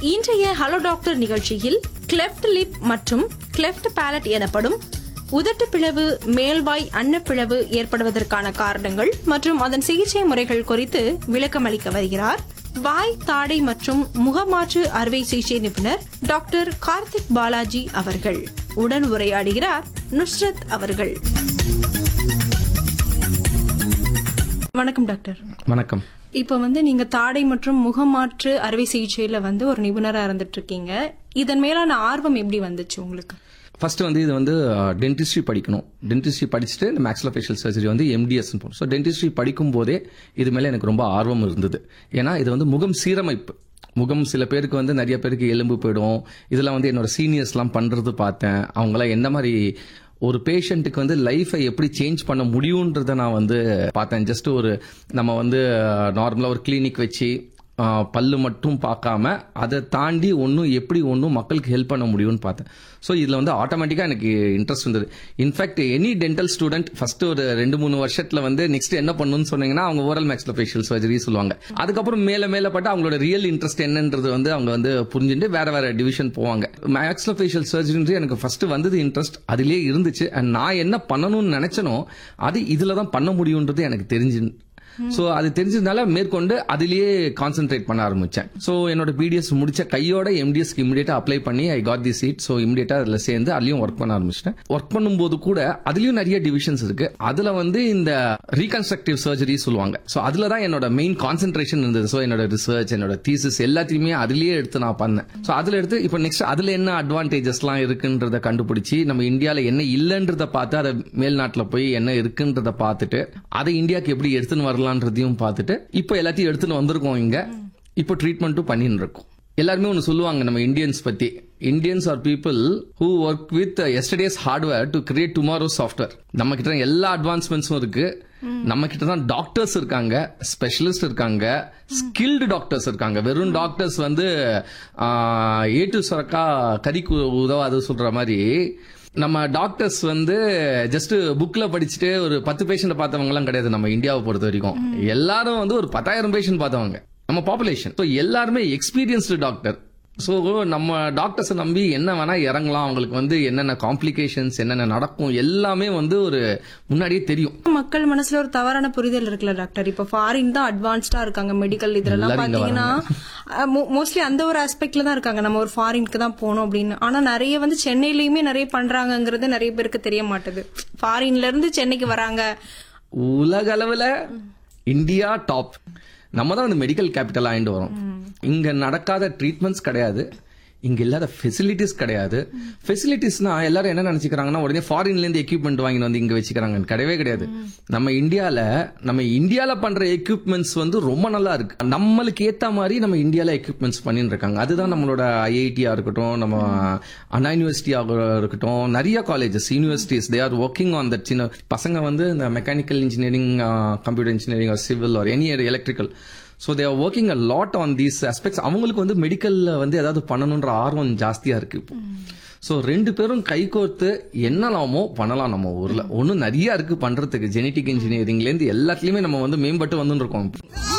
இன்றைய hello doctor நிகழ்ச்சியில் cleft lip மற்றும் கிளெஃப்ட் பேலட் எனப்படும் உதட்டு பிளவு மேல்வாய் அன்னப்பிளவு ஏற்படுவதற்கான காரணங்கள் மற்றும் அதன் சிகிச்சை முறைகள் குறித்து விளக்கமளிக்க வருகிறார் வாய் தாடை மற்றும் முகமாற்று அறுவை சிகிச்சை நிபுணர் டாக்டர் கார்த்திக் பாலாஜி அவர்கள் உடன் உரையாடுகிறார் நுஸ்ரத் அவர்கள் வணக்கம் டாக்டர் வணக்கம் இப்போ வந்து நீங்க தாடை மற்றும் முகமாற்று அறுவை சிகிச்சையில வந்து ஒரு நிபுணரா இருந்துட்டு இருக்கீங்க இதன் மேலான ஆர்வம் எப்படி வந்துச்சு உங்களுக்கு ஃபர்ஸ்ட் வந்து இது வந்து டென்டிஸ்ட்ரி படிக்கணும் டென்டிஸ்ட்ரி படிச்சுட்டு இந்த மேக்ஸிலோஃபேஷியல் சர்ஜரி வந்து எம்டிஎஸ் போகணும் ஸோ டென்டிஸ்ட்ரி படிக்கும் போதே இது மேலே எனக்கு ரொம்ப ஆர்வம் இருந்தது ஏன்னா இது வந்து முகம் சீரமைப்பு முகம் சில பேருக்கு வந்து நிறைய பேருக்கு எலும்பு போயிடும் இதெல்லாம் வந்து என்னோட சீனியர்ஸ்லாம் பண்றது பார்த்தேன் அவங்களாம் எந்த மாதிரி ஒரு பேஷண்ட்டுக்கு வந்து லைஃபை எப்படி சேஞ்ச் பண்ண முடியுன்றத நான் வந்து பார்த்தேன் ஜஸ்ட் ஒரு நம்ம வந்து நார்மலாக ஒரு கிளினிக் வச்சு ஆஹ் பல்லு மட்டும் பார்க்காம அதை தாண்டி ஒன்றும் எப்படி ஒன்றும் மக்களுக்கு ஹெல்ப் பண்ண முடியும்னு பார்த்தேன் ஸோ இதில் வந்து ஆட்டோமேட்டிக்காக எனக்கு இன்ட்ரெஸ்ட் இருந்தது in fact any dental student first ஒரு ரெண்டு மூணு வருஷத்துல வந்து நெக்ஸ்ட் என்ன பண்ணணும்னு சொன்னீங்கன்னா அவங்க ஓரல் மேக்ஸ்லோஃபேஷியல் சர்ஜரி சொல்லுவாங்க அதுக்கப்புறம் மேல மேல பட்டு அவங்களோட ரியல் இன்ட்ரெஸ்ட் என்னன்றது வந்து அவங்க வந்து புரிஞ்சுட்டு வேற வேற டிவிஷன் போவாங்க மேக்ஸ்லோஃபேஷியல் சர்ஜரி எனக்கு ஃபர்ஸ்ட் வந்தது இன்ட்ரெஸ்ட் அதிலே இருந்துச்சு அண்ட் நான் என்ன பண்ணணும்னு நினைச்சனோ அது இதுல தான் பண்ண முடியுன்றது எனக்கு தெரிஞ்சு சோ அது தெரிஞ்சதுனால மேற்கொண்டு அதிலேயே கான்சென்ட்ரேட் பண்ண ஆரம்பிச்சேன் சோ என்னோட பிடிஎஸ் முடிச்ச கையோட எம்டிஎஸ்க்கு இமிடியேட்டா அப்ளை பண்ணி I got the seat so இமிடியேட்டா அதுல சேர்ந்து அதுலயும் ஒர்க் பண்ண ஆரம்பிச்சிட்டேன் ஒர்க் பண்ணும்போது கூட அதுலயும் நிறைய டிவிஷன்ஸ் இருக்கு அதுல வந்து இந்த ரீகன்ஸ்ட்ரக்டிவ் சர்ஜரி சொல்லுவாங்க சோ அதுல தான் என்னோட மெயின் கான்சென்ட்ரேஷன் இருந்தது சோ என்னோட ரிசர்ச் என்னோட தீசிஸ் எல்லாத்தையுமே அதுலயே எடுத்து நான் பண்ணேன் சோ அதுல எடுத்து இப்போ நெக்ஸ்ட் அதுல என்ன அட்வான்டேஜஸ்லாம் இருக்குன்றத கண்டுபிடிச்சு நம்ம இந்தியால என்ன இல்லைன்றத பார்த்து அதை மேல்நாட்டுல போய் என்ன இருக்குன்றத பார்த்துட்டு அதை இந்தியாவுக்கு எப்படி எடுத்துன்னு வரலான்றதையும் பார்த்துட்டு இப்போ எல்லாத்தையும் எடுத்துன்னு வந்திருக்கோம் இங்க இப்போ ட்ரீட்மெண்ட்டும் பண்ணின்னு இருக்கோம் எல்லாருமே ஒன்று சொல்லுவாங்க நம்ம இந்தியன்ஸ் பத்தி Indians are people who work with yesterday's hardware to create tomorrow software நம்ம கிட்ட தான் எல்லா அட்வான்ஸ்மெண்ட்ஸும் இருக்கு நம்ம கிட்ட தான் டாக்டர்ஸ் இருக்காங்க ஸ்பெஷலிஸ்ட் இருக்காங்க ஸ்கில்டு டாக்டர்ஸ் இருக்காங்க வெறும் டாக்டர்ஸ் வந்து ஏ டு சொரக்கா கறிக்கு உதவாது சொல்ற மாதிரி நம்ம டாக்டர்ஸ் வந்து ஜஸ்ட் புக்ல படிச்சுட்டு ஒரு பத்து பேஷண்ட் பார்த்தவங்க எல்லாம் கிடையாது நம்ம இந்தியாவை பொறுத்த வரைக்கும் எல்லாரும் வந்து ஒரு பத்தாயிரம் பேஷண்ட் பார்த்தவங்க நம்ம பாப்புலேஷன் ஸோ எல்லாருமே எக்ஸ்பீரியன்ஸ்டு டாக்டர் ஸோ நம்ம டாக்டர்ஸை நம்பி என்ன வேணா இறங்கலாம் அவங்களுக்கு வந்து என்னென்ன காம்ப்ளிகேஷன்ஸ் என்னென்ன நடக்கும் எல்லாமே வந்து ஒரு முன்னாடியே தெரியும் மக்கள் மனசுல ஒரு தவறான புரிதல் இருக்குல்ல டாக்டர் இப்ப ஃபாரின் தான் அட்வான்ஸ்டா இருக்காங்க மெடிக்கல் இதுலலாம் எல்லாரும் இங்க பாத்தீங்கன்னா மோஸ்ட்லி அந்த ஒரு ஆஸ்பெக்ட்ல தான் இருக்காங்க நம்ம ஒரு ஃபாரினுக்கு தான் போனோம் அப்படின்னு ஆனா நிறைய வந்து சென்னையிலயுமே நிறைய பண்றாங்கங்கிறது நிறைய பேருக்கு தெரிய மாட்டுது ஃபாரின்ல இருந்து சென்னைக்கு வராங்க உலக அளவுல இந்தியா டாப் நம்ம தான் வந்து மெடிக்கல் கேபிட்டல் ஆயிட்டு வரோம் இங்க நடக்காத ட்ரீட்மெண்ட்ஸ் கிடையாது இங்க இல்லாத ஃபெசிலிட்டிஸ் கிடையாது ஃபெசிலிட்டிஸ்னா எல்லாரும் என்ன நினைச்சுக்கிறாங்கன்னா உடனே ஃபாரின்ல இருந்து எக்யூப்மெண்ட் வாங்கி வந்து இங்க வச்சுக்கிறாங்க கிடையவே கிடையாது நம்ம இந்தியால நம்ம இந்தியால பண்ற எக்யூப்மெண்ட்ஸ் வந்து ரொம்ப நல்லா இருக்கு நம்மளுக்கு ஏத்த மாதிரி நம்ம இந்தியால எக்யூப்மெண்ட்ஸ் பண்ணிட்டு இருக்காங்க அதுதான் நம்மளோட ஐஐடியா இருக்கட்டும் நம்ம அண்ணா யூனிவர்சிட்டியாக இருக்கட்டும் நிறைய colleges universities they are working on that சின்ன பசங்க வந்து இந்த mechanical engineering computer engineering or civil or any electrical so they're working a lot on these aspects அவங்களுக்கு வந்து மெடிக்கல்ல வந்து ஏதாவது பண்ணணுன்ற ஆர்வம் ஜாஸ்தியா இருக்கு இப்போ ஸோ ரெண்டு பேரும் கைகோர்த்து என்னலாமோ பண்ணலாம் நம்ம ஊர்ல ஒன்றும் நிறைய இருக்கு பண்றதுக்கு ஜெனட்டிக் இன்ஜினியரிங்லேருந்து எல்லாத்துலயுமே நம்ம வந்து மேம்பட்டு வந்துட்டு இருக்கோம்